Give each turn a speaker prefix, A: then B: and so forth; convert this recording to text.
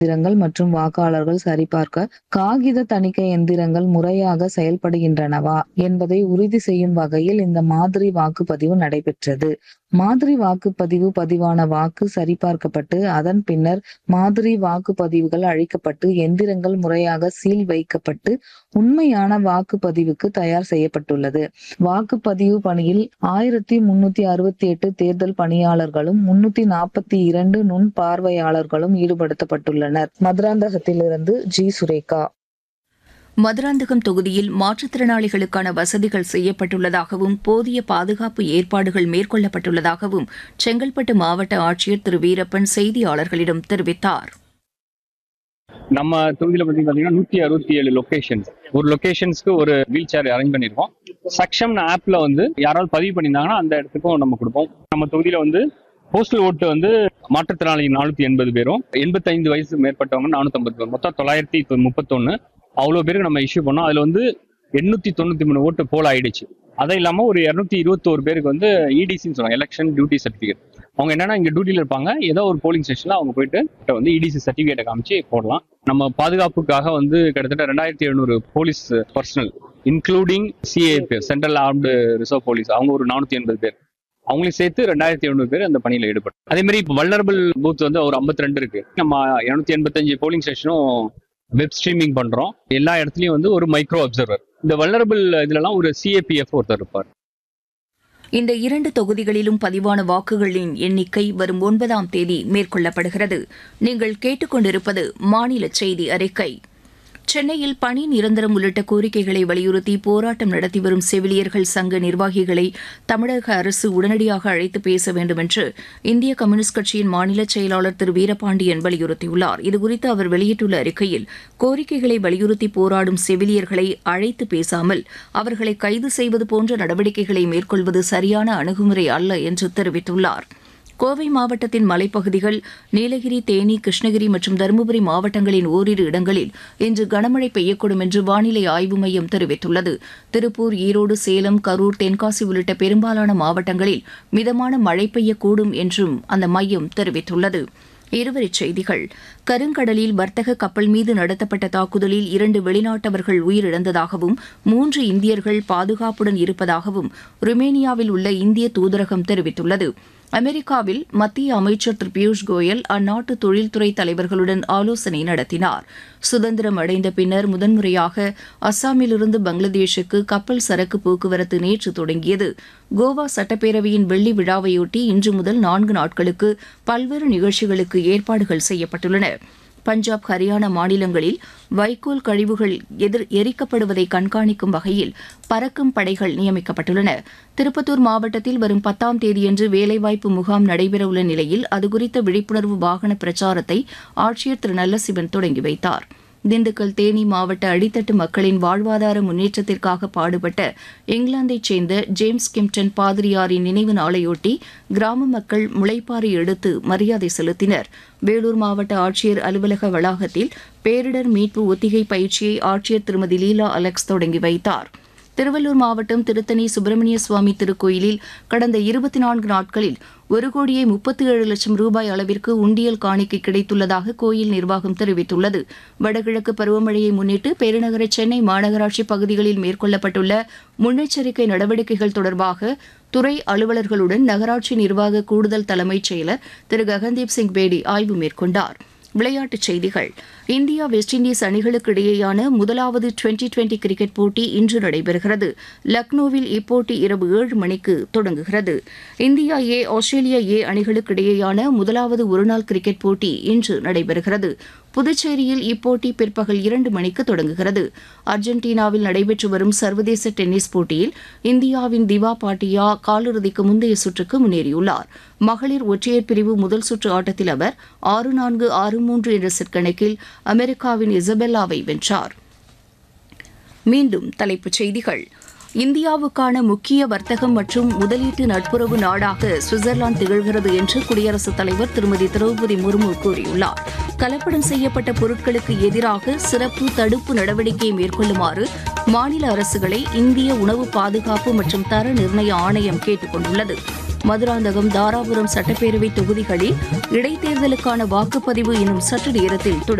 A: எந்திரங்கள் மற்றும் வாக்காளர்கள் சரிபார்க்க காகித தணிக்கை எந்திரங்கள் முறையாக செயல்படுகின்றனவா என்பதை உறுதி செய்யும் வகையில் இந்த மாதிரி வாக்குப்பதிவு நடைபெற்றது மாதிரி வாக்குப்பதிவு பதிவான வாக்கு சரிபார்க்கப்பட்டு அதன் பின்னர் மாதிரி வாக்குப்பதிவுகள் அழிக்கப்பட்டு எந்திரங்கள் முறையாக சீல் வைக்கப்பட்டு உண்மையான வாக்குப்பதிவுக்கு தயார் செய்யப்பட்டுள்ளது வாக்குப்பதிவு பணியில் ஆயிரத்தி முன்னூத்தி அறுபத்தி எட்டு தேர்தல் பணியாளர்களும் முன்னூத்தி நாற்பத்தி இரண்டு நுண் பார்வையாளர்களும் ஈடுபடுத்தப்பட்டுள்ளனர் மதுராந்தகத்திலிருந்து ஜி சுரேகா
B: மதுராந்தகம் தொகுதியில் மாற்றுத்திறனாளிகளுக்கான வசதிகள் செய்யப்பட்டுள்ளதாகவும் போதிய பாதுகாப்பு ஏற்பாடுகள் மேற்கொள்ளப்பட்டுள்ளதாகவும் செங்கல்பட்டு மாவட்ட ஆட்சியர் திரு வீரப்பன் செய்தியாளர்களிடம் தெரிவித்தார்
C: நம்ம தொகுதியில பத்தி பாத்தீங்கன்னா நூத்தி அறுபத்தி ஏழு லொகேஷன்ஸ் ஒரு லொகேஷன்ஸ்க்கு ஒரு வீல் சேர் அரேஞ்ச் பண்ணிருக்கோம் சக்ஷம் ஆப்ல வந்து யாராவது பதிவு பண்ணியிருந்தாங்கன்னா அந்த இடத்துக்கும் நம்ம கொடுப்போம் நம்ம தொகுதியில வந்து போஸ்டல் ஓட்டு வந்து மாற்றுத்திறனாளி நானூத்தி எண்பது பேரும் எண்பத்தைந்து வயசு மேற்பட்டவங்க நானூத்தி ஐம்பது பேர் மொத்தம் தொள்ளாயிரத்தி முப்பத்தொன்னு அவ்வளவு பேருக்கு நம்ம இஷ்யூ பண்ணோம் அதுல வந்து எண்ணூத்தி தொண்ணூத்தி மூணு ஓட்டு போல் ஆயிடுச்சு அது இல்லாம ஒரு இருநூத்தி இருபத்தோரு பேருக்கு வந்து இடிசின்னு சொல்லுவாங்க எலெக்ஷன் டியூட்டி சர்டிஃபிகேட் அவங்க என்னன்னா இங்க டியூட்டில இருப்பாங்க ஏதோ ஒரு போலிங் ஸ்டேஷன்ல அவங்க போயிட்டு கிட்ட வந்து இடிசி சர்டிஃபிகேட்டை காமிச்சு போடலாம் நம்ம பாதுகாப்புக்காக வந்து கிட்டத்தட்ட ரெண்டாயிரத்தி எழுநூறு police personnel including CAP central armed reserve police அவங்க ஒரு நானூத்தி எண்பது பேர் அவங்களையும் சேர்த்து ரெண்டாயிரத்தி எழுநூறு பேர் அந்த பணியில ஈடுபட்டு அதே மாதிரி இப்போ வல்னரபிள் பூத் வந்து ஒரு ஐம்பத்தி ரெண்டு இருக்கு நம்ம இருநூத்தி எண்பத்தஞ்சு போலிங் ஸ்டேஷனும் வெப் ஸ்ட்ரீமிங் பண்றோம் எல்லா இடத்துலயும் வந்து ஒரு மைக்ரோ அப்சர்வர் இந்த வல்னரபிள் இதுலலாம் ஒரு சிஏபிஎஃப் ஒருத்தர் இருப்பார்
B: இந்த இரண்டு தொகுதிகளிலும் பதிவான வாக்குகளின் எண்ணிக்கை வரும் ஒன்பதாம் தேதி மேற்கொள்ளப்படுகிறது நீங்கள் கேட்டுக்கொண்டிருப்பது மாநில செய்தி அறிக்கை சென்னையில் பணி நிரந்தரம் உள்ளிட்ட கோரிக்கைகளை வலியுறுத்தி போராட்டம் நடத்தி வரும் செவிலியர்கள் சங்க நிர்வாகிகளை தமிழக அரசு உடனடியாக அழைத்து பேச வேண்டும் என்று இந்திய கம்யூனிஸ்ட் கட்சியின் மாநில செயலாளர் திரு வீரபாண்டியன் வலியுறுத்தியுள்ளார் இதுகுறித்து அவர் வெளியிட்டுள்ள அறிக்கையில் கோரிக்கைகளை வலியுறுத்தி போராடும் செவிலியர்களை அழைத்து பேசாமல் அவர்களை கைது செய்வது போன்ற நடவடிக்கைகளை மேற்கொள்வது சரியான அணுகுமுறை அல்ல என்று தெரிவித்துள்ளார் கோவை மாவட்டத்தின் மலைப்பகுதிகள் நீலகிரி தேனி கிருஷ்ணகிரி மற்றும் தருமபுரி மாவட்டங்களின் ஓரிரு இடங்களில் இன்று கனமழை பெய்யக்கூடும் என்று வானிலை ஆய்வு மையம் தெரிவித்துள்ளது திருப்பூர் ஈரோடு சேலம் கரூர் தென்காசி உள்ளிட்ட பெரும்பாலான மாவட்டங்களில் மிதமான மழை பெய்யக்கூடும் என்றும் அந்த மையம் தெரிவித்துள்ளது இருவரிச் செய்திகள் கருங்கடலில் வர்த்தக கப்பல் மீது நடத்தப்பட்ட தாக்குதலில் இரண்டு வெளிநாட்டவர்கள் உயிரிழந்ததாகவும் மூன்று இந்தியர்கள் பாதுகாப்புடன் இருப்பதாகவும் ருமேனியாவில் உள்ள இந்திய தூதரகம் தெரிவித்துள்ளது அமெரிக்காவில் மத்திய அமைச்சர் திரு பியூஷ் கோயல் அந்நாட்டு தொழில்துறை தலைவர்களுடன் ஆலோசனை நடத்தினார் சுதந்திரம் அடைந்த பின்னர் முதன்முறையாக அஸ்ஸாமிலிருந்து பங்களாதேஷுக்கு கப்பல் சரக்கு போக்குவரத்து நேற்று தொடங்கியது கோவா சட்டப்பேரவையின் வெள்ளி விழாவையொட்டி இன்று முதல் நான்கு நாட்களுக்கு பல்வேறு நிகழ்ச்சிகளுக்கு ஏற்பாடுகள் செய்யப்பட்டுள்ளன பஞ்சாப் ஹரியானா மாநிலங்களில் வைக்கோல் கழிவுகள் எதிர் எரிக்கப்படுவதை கண்காணிக்கும் வகையில் பறக்கும் படைகள் நியமிக்கப்பட்டுள்ளன திருப்பத்தூர் மாவட்டத்தில் வரும் பத்தாம் தேதியன்று வேலைவாய்ப்பு முகாம் நடைபெறவுள்ள நிலையில் அதுகுறித்த விழிப்புணர்வு வாகன பிரச்சாரத்தை ஆட்சியர் திரு நல்லசிவன் தொடங்கி வைத்தார் திண்டுக்கல் தேனி மாவட்ட அடித்தட்டு மக்களின் வாழ்வாதார முன்னேற்றத்திற்காக பாடுபட்ட இங்கிலாந்தைச் சேர்ந்த ஜேம்ஸ் கிம்டன் பாதிரியாரின் நினைவு நாளையொட்டி கிராம மக்கள் முளைப்பாறை எடுத்து மரியாதை செலுத்தினர் வேலூர் மாவட்ட ஆட்சியர் அலுவலக வளாகத்தில் பேரிடர் மீட்பு ஒத்திகை பயிற்சியை ஆட்சியர் திருமதி லீலா அலெக்ஸ் தொடங்கி வைத்தார் திருவள்ளூர் மாவட்டம் திருத்தணி சுப்பிரமணிய சுவாமி திருக்கோயிலில் கடந்த இருபத்தி நான்கு நாட்களில் ஒரு கோடியே முப்பத்தி ஏழு லட்சம் ரூபாய் அளவிற்கு உண்டியல் காணிக்கை கிடைத்துள்ளதாக கோயில் நிர்வாகம் தெரிவித்துள்ளது வடகிழக்கு பருவமழையை முன்னிட்டு பெருநகர சென்னை மாநகராட்சி பகுதிகளில் மேற்கொள்ளப்பட்டுள்ள முன்னெச்சரிக்கை நடவடிக்கைகள் தொடர்பாக துறை அலுவலர்களுடன் நகராட்சி நிர்வாக கூடுதல் தலைமைச் செயலர் திரு ககன்தீப் சிங் பேடி ஆய்வு மேற்கொண்டார் விளையாட்டுச் செய்திகள் இந்தியா வெஸ்ட் இண்டீஸ் அணிகளுக்கு இடையேயான முதலாவது டுவெண்டி டுவெண்டி கிரிக்கெட் போட்டி இன்று நடைபெறுகிறது லக்னோவில் இப்போட்டி இரவு ஏழு மணிக்கு தொடங்குகிறது இந்தியா ஏ ஆஸ்திரேலியா ஏ அணிகளுக்கு இடையேயான முதலாவது ஒருநாள் கிரிக்கெட் போட்டி இன்று நடைபெறுகிறது புதுச்சேரியில் இப்போட்டி பிற்பகல் இரண்டு மணிக்கு தொடங்குகிறது அர்ஜென்டினாவில் நடைபெற்று வரும் சர்வதேச டென்னிஸ் போட்டியில் இந்தியாவின் திவா பாட்டியா காலிறுதிக்கு முந்தைய சுற்றுக்கு முன்னேறியுள்ளார் மகளிர் ஒற்றையர் பிரிவு முதல் சுற்று ஆட்டத்தில் அவர் ஆறு நான்கு ஆறு மூன்று என்ற செட் கணக்கில் அமெரிக்காவின் இசபெல்லாவை வென்றார் மீண்டும் தலைப்புச் செய்திகள் இந்தியாவுக்கான முக்கிய வர்த்தகம் மற்றும் முதலீட்டு நட்புறவு நாடாக சுவிட்சர்லாந்து திகழ்கிறது என்று குடியரசுத் தலைவர் திருமதி திரௌபதி முர்மு கூறியுள்ளார் கலப்படம் செய்யப்பட்ட பொருட்களுக்கு எதிராக சிறப்பு தடுப்பு நடவடிக்கையை மேற்கொள்ளுமாறு மாநில அரசுகளை இந்திய உணவு பாதுகாப்பு மற்றும் தர நிர்ணய ஆணையம் கேட்டுக் கொண்டுள்ளது மதுராந்தகம் தாராபுரம் சட்டப்பேரவை தொகுதிகளில் இடைத்தேர்தலுக்கான வாக்குப்பதிவு இன்னும் சற்று நேரத்தில் தொடங்கும்